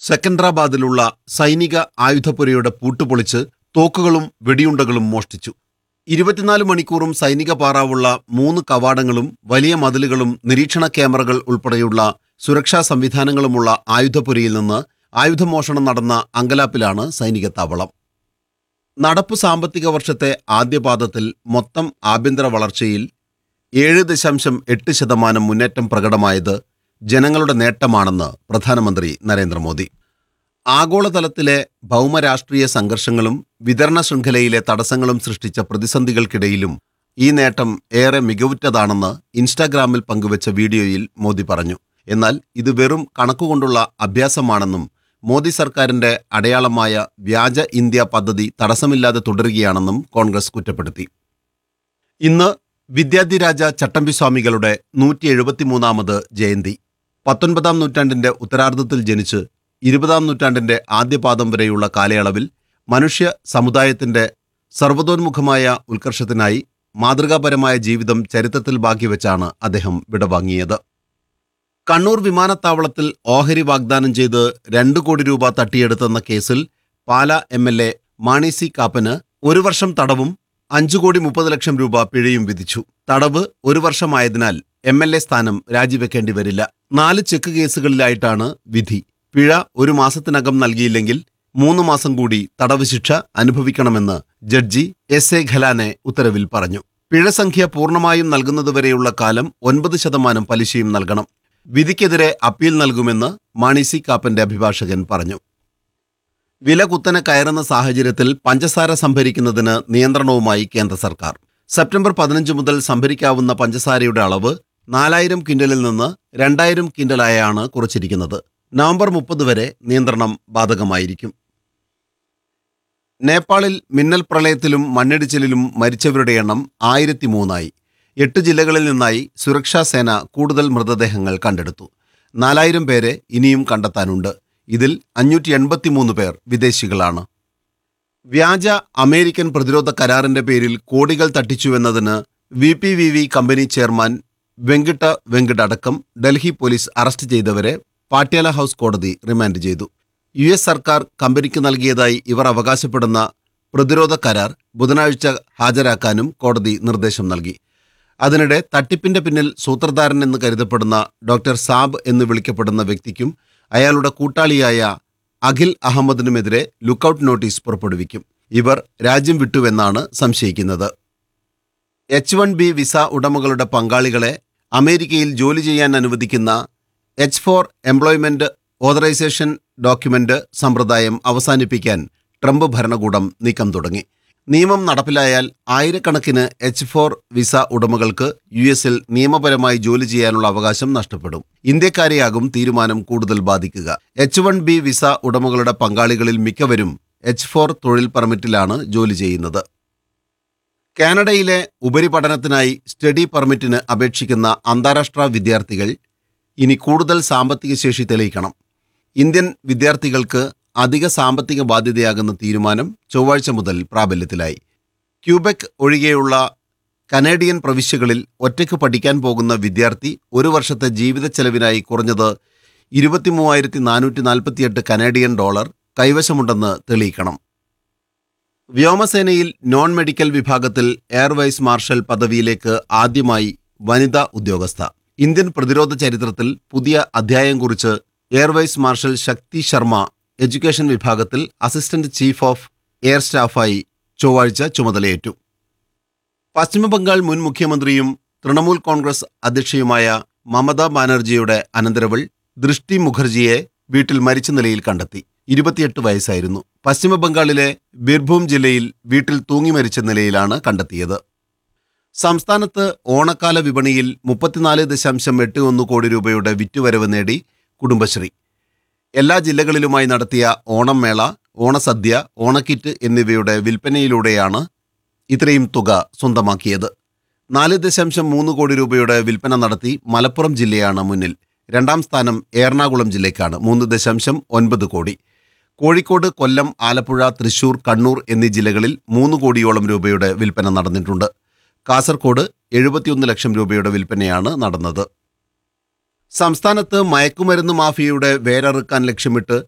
സെക്കൻഡറാബാദിലുള്ള സൈനിക ആയുധപ്പുരയുടെ പൂട്ടുപൊളിച്ച് തോക്കുകളും വെടിയുണ്ടകളും മോഷ്ടിച്ചു ഇരുപത്തിനാല് മണിക്കൂറും സൈനിക പാറാവുള്ള മൂന്ന് കവാടങ്ങളും വലിയ മതിലുകളും നിരീക്ഷണ ക്യാമറകൾ ഉൾപ്പെടെയുള്ള സുരക്ഷാ സംവിധാനങ്ങളുമുള്ള ആയുധപ്പുരയിൽ നിന്ന് ആയുധമോഷണം നടന്ന അങ്കലാപ്പിലാണ് സൈനിക താവളം നടപ്പു സാമ്പത്തിക വർഷത്തെ ആദ്യപാദത്തിൽ മൊത്തം ആഭ്യന്തര വളർച്ചയിൽ ഏഴ് ദശാംശം എട്ട് ശതമാനം മുന്നേറ്റം പ്രകടമായത് ജനങ്ങളുടെ നേട്ടമാണെന്ന് പ്രധാനമന്ത്രി നരേന്ദ്രമോദി ആഗോളതലത്തിലെ ഭൗമരാഷ്ട്രീയ സംഘർഷങ്ങളും വിതരണ ശൃംഖലയിലെ തടസ്സങ്ങളും സൃഷ്ടിച്ച പ്രതിസന്ധികൾക്കിടയിലും ഈ നേട്ടം ഏറെ മികവുറ്റതാണെന്ന് ഇൻസ്റ്റാഗ്രാമിൽ പങ്കുവച്ച വീഡിയോയിൽ മോദി പറഞ്ഞു എന്നാൽ ഇത് വെറും കണക്കുകൊണ്ടുള്ള അഭ്യാസമാണെന്നും മോദി സർക്കാരിന്റെ അടയാളമായ വ്യാജ ഇന്ത്യ പദ്ധതി തടസ്സമില്ലാതെ തുടരുകയാണെന്നും കോൺഗ്രസ് കുറ്റപ്പെടുത്തി ഇന്ന് വിദ്യാധിരാജ ചട്ടമ്പിസ്വാമികളുടെ നൂറ്റി എഴുപത്തിമൂന്നാമത് ജയന്തി പത്തൊൻപതാം നൂറ്റാണ്ടിന്റെ ഉത്തരാർദ്ധത്തിൽ ജനിച്ച് ഇരുപതാം നൂറ്റാണ്ടിന്റെ ആദ്യപാദം വരെയുള്ള കാലയളവിൽ മനുഷ്യ സമുദായത്തിന്റെ സർവ്വതോന്മുഖമായ ഉത്കർഷത്തിനായി മാതൃകാപരമായ ജീവിതം ചരിത്രത്തിൽ ബാക്കിവെച്ചാണ് അദ്ദേഹം വിടവാങ്ങിയത് കണ്ണൂർ വിമാനത്താവളത്തിൽ ഓഹരി വാഗ്ദാനം ചെയ്ത് രണ്ടു കോടി രൂപ തട്ടിയെടുത്തെന്ന കേസിൽ Pala M L A Mani C കാപ്പന് ഒരു വർഷം തടവും അഞ്ചു കോടി മുപ്പത് ലക്ഷം രൂപ പിഴയും വിധിച്ചു തടവ് ഒരു വർഷമായതിനാൽ എം എൽ എ സ്ഥാനം രാജിവെക്കേണ്ടി വരില്ല നാല് ചെക്ക് കേസുകളിലായിട്ടാണ് വിധി പിഴ ഒരു മാസത്തിനകം നൽകിയില്ലെങ്കിൽ മൂന്ന് മാസം കൂടി തടവ് ശിക്ഷ അനുഭവിക്കണമെന്ന് ജഡ്ജി എസ് എ ഖലാനെ ഉത്തരവിൽ പറഞ്ഞു പിഴ സംഖ്യ പൂർണ്ണമായും നൽകുന്നതുവരെയുള്ള കാലം ഒൻപത് ശതമാനം പലിശയും നൽകണം വിധിക്കെതിരെ അപ്പീൽ നൽകുമെന്ന് മാണി സി കാപ്പന്റെ അഭിഭാഷകൻ പറഞ്ഞു വില കുത്തനെ കയറുന്ന സാഹചര്യത്തിൽ പഞ്ചസാര സംഭരിക്കുന്നതിന് നിയന്ത്രണവുമായി കേന്ദ്ര സർക്കാർ സെപ്റ്റംബർ പതിനഞ്ച് മുതൽ സംഭരിക്കാവുന്ന പഞ്ചസാരയുടെ അളവ് നാലായിരം ക്വിന്റലിൽ നിന്ന് രണ്ടായിരം ക്വിന്റലായാണ് കുറച്ചിരിക്കുന്നത് നവംബർ മുപ്പത് വരെ നിയന്ത്രണം ബാധകമായിരിക്കും നേപ്പാളിൽ മിന്നൽ പ്രളയത്തിലും മണ്ണിടിച്ചിലിലും മരിച്ചവരുടെ എണ്ണം ആയിരത്തി മൂന്നായി എട്ട് ജില്ലകളിൽ നിന്നായി സുരക്ഷാ സേന കൂടുതൽ മൃതദേഹങ്ങൾ കണ്ടെടുത്തു നാലായിരം പേരെ ഇനിയും കണ്ടെത്താനുണ്ട് ഇതിൽ അഞ്ഞൂറ്റി എൺപത്തിമൂന്ന് പേർ വിദേശികളാണ് വ്യാജ അമേരിക്കൻ പ്രതിരോധ കരാറിന്റെ പേരിൽ കോടികൾ തട്ടിച്ചുവെന്നതിന് V P V V company chairman Venkata Venkat അടക്കം ഡൽഹി പോലീസ് അറസ്റ്റ് ചെയ്തവരെ പാട്യാല ഹൗസ് കോടതി റിമാൻഡ് ചെയ്തു യു എസ് സർക്കാർ കമ്പനിക്ക് നൽകിയതായി ഇവർ അവകാശപ്പെടുന്ന പ്രതിരോധ കരാർ ബുധനാഴ്ച ഹാജരാക്കാനും കോടതി നിർദ്ദേശം നൽകി അതിനിടെ തട്ടിപ്പിന്റെ പിന്നിൽ സൂത്രധാരൻ എന്ന് കരുതപ്പെടുന്ന ഡോക്ടർ സാബ് എന്ന് വിളിക്കപ്പെടുന്ന വ്യക്തിക്കും അയാളുടെ കൂട്ടാളിയായ അഖിൽ അഹമ്മദിനുമെതിരെ ലുക്കൌട്ട് നോട്ടീസ് പുറപ്പെടുവിക്കും ഇവർ രാജ്യം വിട്ടുവെന്നാണ് സംശയിക്കുന്നത് എച്ച് വൺ ബി വിസ ഉടമകളുടെ പങ്കാളികളെ അമേരിക്കയിൽ ജോലി ചെയ്യാൻ അനുവദിക്കുന്ന H four employment authorisation document സമ്പ്രദായം അവസാനിപ്പിക്കാൻ ട്രംപ് ഭരണകൂടം നീക്കം തുടങ്ങി നിയമം നടപ്പിലായാൽ ആയിരക്കണക്കിന് എച്ച് ഫോർ വിസ ഉടമകൾക്ക് യു എസിൽ നിയമപരമായി ജോലി ചെയ്യാനുള്ള അവകാശം നഷ്ടപ്പെടും ഇന്ത്യക്കാരെയാകും തീരുമാനം കൂടുതൽ ബാധിക്കുക എച്ച് വൺ ബി വിസ ഉടമകളുടെ പങ്കാളികളിൽ മിക്കവരും എച്ച് ഫോർ തൊഴിൽ പെർമിറ്റിലാണ് ജോലി ചെയ്യുന്നത് കാനഡയിലെ ഉപരിപഠനത്തിനായി സ്റ്റഡി പെർമിറ്റിന് അപേക്ഷിക്കുന്ന അന്താരാഷ്ട്ര വിദ്യാർത്ഥികൾ ഇനി കൂടുതൽ സാമ്പത്തിക ശേഷി തെളിയിക്കണം ഇന്ത്യൻ വിദ്യാർത്ഥികൾക്ക് അധിക സാമ്പത്തിക ബാധ്യതയാകുന്ന തീരുമാനം ചൊവ്വാഴ്ച മുതൽ പ്രാബല്യത്തിലായി ക്യൂബെക് ഒഴികെയുള്ള കനേഡിയൻ പ്രവിശ്യകളിൽ ഒറ്റയ്ക്ക് പഠിക്കാൻ പോകുന്ന വിദ്യാർത്ഥി ഒരു വർഷത്തെ ജീവിത ചെലവിനായി കുറഞ്ഞത് ഇരുപത്തിമൂവായിരത്തി നാനൂറ്റി നാൽപ്പത്തിയെട്ട് കനേഡിയൻ ഡോളർ കൈവശമുണ്ടെന്ന് തെളിയിക്കണം വ്യോമസേനയിൽ നോൺ മെഡിക്കൽ വിഭാഗത്തിൽ എയർ വൈസ് മാർഷൽ പദവിയിലേക്ക് ആദ്യമായി വനിതാ ഉദ്യോഗസ്ഥ ഇന്ത്യൻ പ്രതിരോധ ചരിത്രത്തിൽ പുതിയ അധ്യായം കുറിച്ച് air vice marshal Shakti Sharma education വിഭാഗത്തിൽ അസിസ്റ്റന്റ് ചീഫ് ഓഫ് എയർ സ്റ്റാഫായി ചൊവ്വാഴ്ച ചുമതലയേറ്റു പശ്ചിമബംഗാൾ മുൻ മുഖ്യമന്ത്രിയും തൃണമൂൽ കോൺഗ്രസ് അധ്യക്ഷയുമായ മമതാ ബാനർജിയുടെ അനന്തരവൾ ദൃഷ്ടി മുഖർജിയെ വീട്ടിൽ മരിച്ച നിലയിൽ കണ്ടെത്തി ഇരുപത്തിയെട്ട് വയസ്സായിരുന്നു പശ്ചിമബംഗാളിലെ ബിർഭൂം ജില്ലയിൽ വീട്ടിൽ തൂങ്ങി മരിച്ച നിലയിലാണ് കണ്ടെത്തിയത് സംസ്ഥാനത്ത് ഓണക്കാല വിപണിയിൽ മുപ്പത്തിനാല് ദശാംശം എട്ട് ഒന്ന് കോടി രൂപയുടെ വിറ്റുവരവ് നേടി കുടുംബശ്രീ എല്ലാ ജില്ലകളിലുമായി നടത്തിയ ഓണം മേള ഓണസദ്യ ഓണക്കിറ്റ് എന്നിവയുടെ വിൽപ്പനയിലൂടെയാണ് ഇത്രയും തുക സ്വന്തമാക്കിയത് നാല് ദശാംശം മൂന്ന് കോടി രൂപയുടെ വിൽപ്പന നടത്തി മലപ്പുറം ജില്ലയാണ് മുന്നിൽ രണ്ടാം സ്ഥാനം എറണാകുളം ജില്ലയ്ക്കാണ് മൂന്ന് ദശാംശം ഒൻപത് കോടി കോഴിക്കോട് കൊല്ലം ആലപ്പുഴ തൃശൂർ കണ്ണൂർ എന്നീ ജില്ലകളിൽ മൂന്ന് കോടിയോളം രൂപയുടെ വിൽപ്പന നടന്നിട്ടുണ്ട് കാസർകോട് എഴുപത്തിയൊന്ന് ലക്ഷം രൂപയുടെ വിൽപ്പനയാണ് നടന്നത് സംസ്ഥാനത്ത് മയക്കുമരുന്ന് മാഫിയയുടെ വേരറുക്കാൻ ലക്ഷ്യമിട്ട്